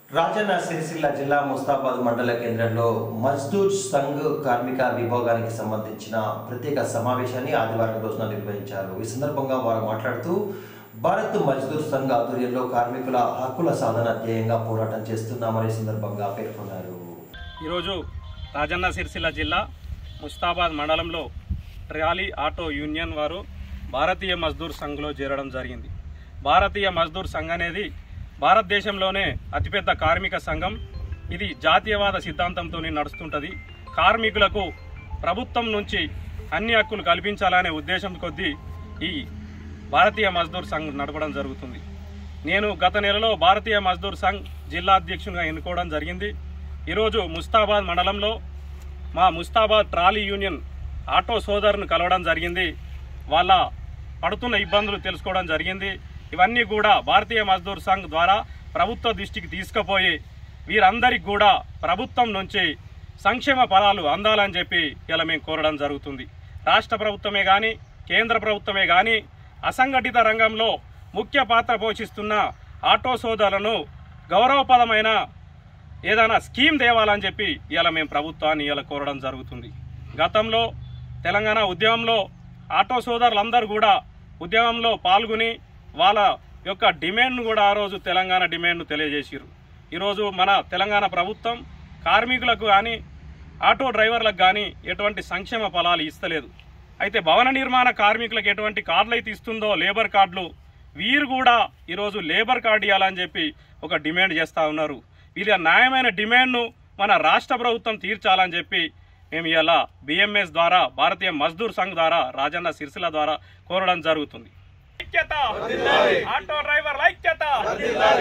రాజన్న సిరిసిల్ల జిల్లా ముస్తాబాద్ మండల కేంద్రంలో మజ్దూర్ సంఘ్ కార్మిక విభాగానికి సంబంధించిన ప్రత్యేక సమావేశాన్ని ఆదివారం రోజున నిర్వహించారు ఈ సందర్భంగా వారు మాట్లాడుతూ భారత్ మజ్దూర్ సంఘ్ ఆధ్వర్యంలో కార్మికుల హక్కుల సాధన ధ్యేయంగా పోరాటం చేస్తున్నామని ఈ సందర్భంగా పేర్కొన్నారు ఈరోజు రాజన్న సిరిసిల్ల జిల్లా ముస్తాబాద్ మండలంలో ట్రాలీ ఆటో యూనియన్ వారు భారతీయ మజ్దూర్ సంఘ్లో చేరడం జరిగింది భారతీయ మజ్దూర్ సంఘ్ అనేది భారతదేశంలోనే అతిపెద్ద కార్మిక సంఘం ఇది జాతీయవాద సిద్ధాంతంతో నడుస్తుంటుంది కార్మికులకు ప్రభుత్వం నుంచి అన్ని హక్కులు కల్పించాలనే ఉద్దేశం కొద్దీ ఈ భారతీయ మజ్దూర్ సంఘ్ నడపడం జరుగుతుంది నేను గత నెలలో భారతీయ మజ్దూర్ సంఘ్ జిల్లా అధ్యక్షునిగా ఎన్నుకోవడం జరిగింది ఈరోజు ముస్తాబాద్ మండలంలో మా ముస్తాబాద్ ట్రాలీ యూనియన్ ఆటో సోదరును కలవడం జరిగింది వాళ్ళ పడుతున్న ఇబ్బందులు తెలుసుకోవడం జరిగింది ఇవన్నీ కూడా భారతీయ మజ్దూర్ సంఘ్ ద్వారా ప్రభుత్వ దృష్టికి తీసుకుపోయి వీరందరికి కూడా ప్రభుత్వం నుంచి సంక్షేమ ఫలాలు అందాలని చెప్పి ఇలా మేము కోరడం జరుగుతుంది రాష్ట్ర ప్రభుత్వమే కానీ కేంద్ర ప్రభుత్వమే కానీ అసంఘటిత రంగంలో ముఖ్య పాత్ర పోషిస్తున్న ఆటో సోదరులను గౌరవపదమైన ఏదైనా స్కీమ్ తేవాలని చెప్పి ఇలా మేము ప్రభుత్వాన్ని ఇలా కోరడం జరుగుతుంది గతంలో తెలంగాణ ఉద్యమంలో ఆటో సోదరులందరూ కూడా ఉద్యమంలో పాల్గొని వాళ్ళ యొక్క డిమాండ్ను కూడా ఆ రోజు తెలంగాణ డిమాండ్ను తెలియజేసారు ఈరోజు మన తెలంగాణ ప్రభుత్వం కార్మికులకు కానీ ఆటో డ్రైవర్లకు కానీ ఎటువంటి సంక్షేమ ఫలాలు ఇస్తలేదు అయితే భవన నిర్మాణ కార్మికులకు ఎటువంటి కార్డులు అయితే ఇస్తుందో లేబర్ కార్డులు వీరు కూడా ఈరోజు లేబర్ కార్డు ఇవ్వాలని చెప్పి ఒక డిమాండ్ చేస్తూ ఉన్నారు వీళ్ళ న్యాయమైన డిమాండ్ను మన రాష్ట్ర ప్రభుత్వం తీర్చాలని చెప్పి మేము ఇలా బిఎంఎస్ ద్వారా భారతీయ మజ్దూర్ సంఘ్ ద్వారా రాజన్న సిరిసిల్ల ద్వారా కోరడం జరుగుతుంది ఐక్యత ఆటో డ్రైవర్ల ఐక్యత